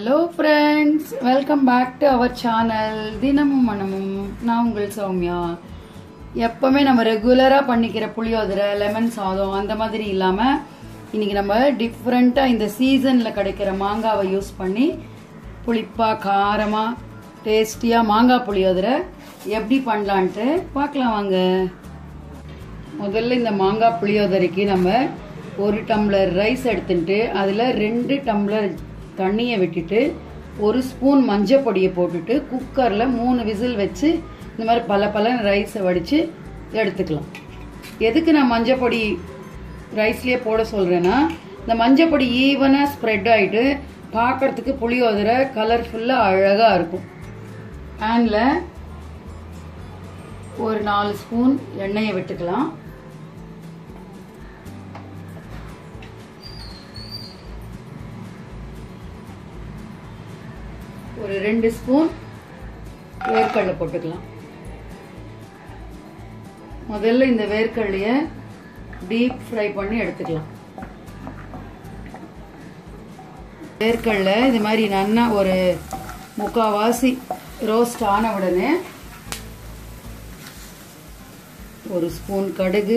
hello friends welcome back to our channel தினமும் மனமும் நான் உங்கள் சௌமியா எப்பவுமே நம்ம ரெகுலராக பண்ணிக்கிற புளியோதரை லெமன் சாதம் அந்த மாதிரி இல்லாமல் இன்னைக்கு நம்ம டிஃப்ரெண்ட்டாக இந்த சீசனில் கிடைக்கிற மாங்காவை யூஸ் பண்ணி புளிப்பாக காரமாக டேஸ்டியாக மாங்காய் புளியோதரை எப்படி பண்ணலான்ட்டு பார்க்கலாம் வாங்க முதல்ல இந்த மாங்காய் புளியோதரைக்கு நம்ம ஒரு டம்ளர் ரைஸ் எடுத்துட்டு அதில் ரெண்டு டம்ளர் தண்ணியை விட்டுட்டு ஒரு ஸ்பூன் மஞ்சள் பொடியை போட்டுட்டு குக்கரில் மூணு விசில் வச்சு இந்த மாதிரி பல பல ரைஸை வடித்து எடுத்துக்கலாம் எதுக்கு நான் மஞ்சள் பொடி ரைஸ்லேயே போட சொல்கிறேன்னா இந்த மஞ்சள் பொடி ஈவனாக ஸ்ப்ரெட் ஆகிட்டு பார்க்கறதுக்கு புளியோதரை கலர்ஃபுல்லாக அழகாக இருக்கும் பேனில் ஒரு நாலு ஸ்பூன் எண்ணெயை விட்டுக்கலாம் ஒரு ரெண்டு ஸ்பூன் வேர்க்கடலை போட்டுக்கலாம் முதல்ல இந்த வேர்க்கடலைய டீப் ஃப்ரை பண்ணி எடுத்துக்கலாம் வேர்க்கடலை இது மாதிரி நல்லா ஒரு முக்காவாசி ரோஸ்ட் ஆன உடனே ஒரு ஸ்பூன் கடுகு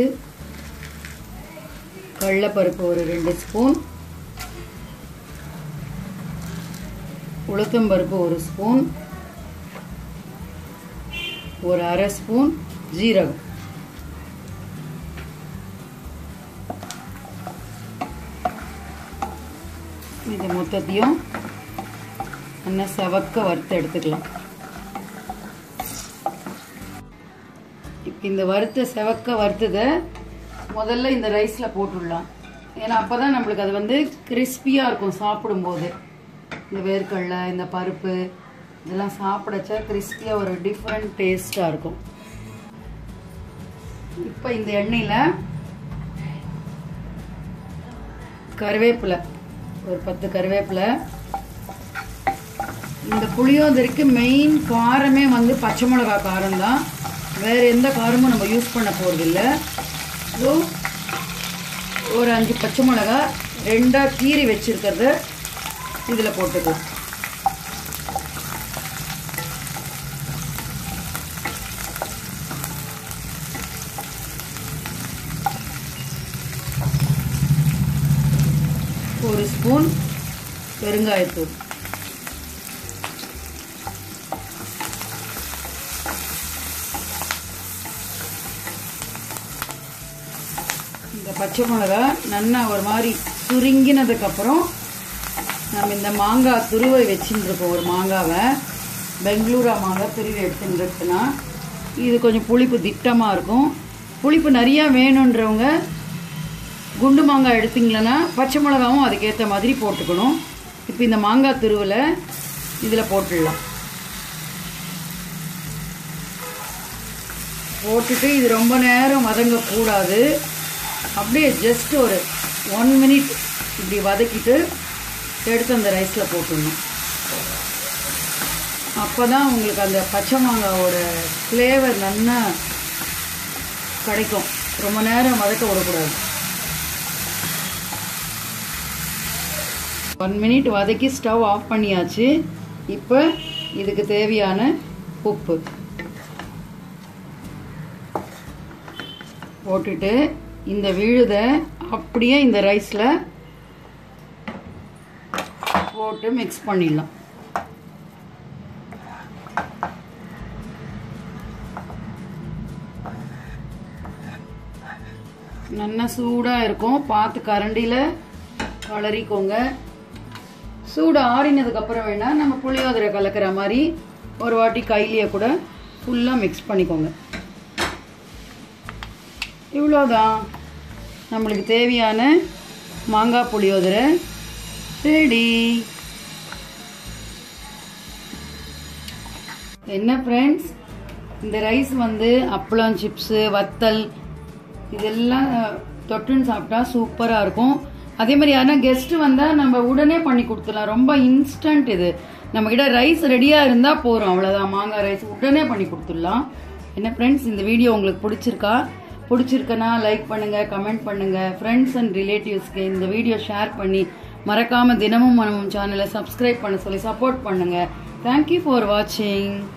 கடலப்பருப்பு ஒரு ரெண்டு ஸ்பூன் உளுத்தம்பருப்பு ஒரு ஸ்பூன் ஒரு அரை ஸ்பூன் ஜீரகம் இது மொத்தத்தையும் நல்லா செவக்க வறுத்து எடுத்துக்கலாம் இப்போ இந்த வறுத்த செவக்க வறுத்ததை முதல்ல இந்த ரைஸில் போட்டுடலாம் ஏன்னா அப்போ தான் நம்மளுக்கு அது வந்து கிறிஸ்பியாக இருக்கும் சாப்பிடும்போது இந்த வேர்க்கடலை இந்த பருப்பு இதெல்லாம் சாப்பிடச்சா கிறிஸ்பியாக ஒரு டிஃப்ரெண்ட் டேஸ்ட்டாக இருக்கும் இப்போ இந்த எண்ணெயில் கருவேப்பிலை ஒரு பத்து கருவேப்பிலை இந்த புளியோதரைக்கு மெயின் காரமே வந்து பச்சை மிளகா காரம் தான் வேறு எந்த காரமும் நம்ம யூஸ் பண்ண போகிறதில்ல ஸோ ஒரு அஞ்சு பச்சை மிளகா ரெண்டாக கீறி வச்சுருக்கிறத இதில் போட்டுக்கலாம் ஒரு ஸ்பூன் பெருங்காயத்தூள் இந்த பச்சை மிளகா நல்லா ஒரு மாதிரி சுருங்கினதுக்கப்புறம் நம்ம இந்த மாங்காய் துருவை வச்சுருக்கோம் ஒரு மாங்காவை பெங்களூரா மாங்காய் துருவி எடுத்துருக்குன்னா இது கொஞ்சம் புளிப்பு திட்டமாக இருக்கும் புளிப்பு நிறையா வேணுன்றவங்க குண்டு மாங்காய் எடுத்திங்களன்னா பச்சை மிளகாவும் அதுக்கேற்ற மாதிரி போட்டுக்கணும் இப்போ இந்த மாங்காய் துருவில் இதில் போட்டுடலாம் போட்டுட்டு இது ரொம்ப நேரம் வதங்கக்கூடாது அப்படியே ஜஸ்ட் ஒரு ஒன் மினிட் இப்படி வதக்கிட்டு எடுத்து அந்த ரைஸில் போட்டுடணும் அப்போ தான் உங்களுக்கு அந்த பச்சை மாங்காவோட ஃப்ளேவர் நல்லா கிடைக்கும் ரொம்ப நேரம் வதக்க விடக்கூடாது ஒன் மினிட் வதக்கி ஸ்டவ் ஆஃப் பண்ணியாச்சு இப்போ இதுக்கு தேவையான உப்பு போட்டுட்டு இந்த விழுதை அப்படியே இந்த ரைஸில் போட்டு மிக்ஸ் பண்ணிடலாம் நல்லா சூடாக இருக்கும் பார்த்து கரண்டியில் வளரிக்கோங்க சூடு ஆறினதுக்கப்புறம் வேணால் நம்ம புளியோதரை கலக்கிற மாதிரி ஒரு வாட்டி கையிலேயே கூட ஃபுல்லாக மிக்ஸ் பண்ணிக்கோங்க இவ்வளோதான் நம்மளுக்கு தேவையான மாங்காய் புளியோதரை ரெடி என்ன ஃப்ரெண்ட்ஸ் இந்த ரைஸ் வந்து அப்பளம் சிப்ஸு வத்தல் இதெல்லாம் தொட்டுன்னு சாப்பிட்டா சூப்பராக இருக்கும் அதே மாதிரி யாரும் கெஸ்ட்டு வந்தால் நம்ம உடனே பண்ணி கொடுத்துடலாம் ரொம்ப இன்ஸ்டன்ட் இது நம்மக்கிட்ட ரைஸ் ரெடியாக இருந்தால் போகிறோம் அவ்வளோதான் மாங்காய் ரைஸ் உடனே பண்ணி கொடுத்துடலாம் என்ன ஃப்ரெண்ட்ஸ் இந்த வீடியோ உங்களுக்கு பிடிச்சிருக்கா பிடிச்சிருக்கனா லைக் பண்ணுங்கள் கமெண்ட் பண்ணுங்கள் ஃப்ரெண்ட்ஸ் அண்ட் ரிலேட்டிவ்ஸ்க்கு இந்த வீடியோ ஷேர் பண்ணி மறக்காமல் தினமும் மனமும் சேனலை சப்ஸ்கிரைப் பண்ண சொல்லி சப்போர்ட் பண்ணுங்கள் தேங்க்யூ ஃபார் வாட்சிங்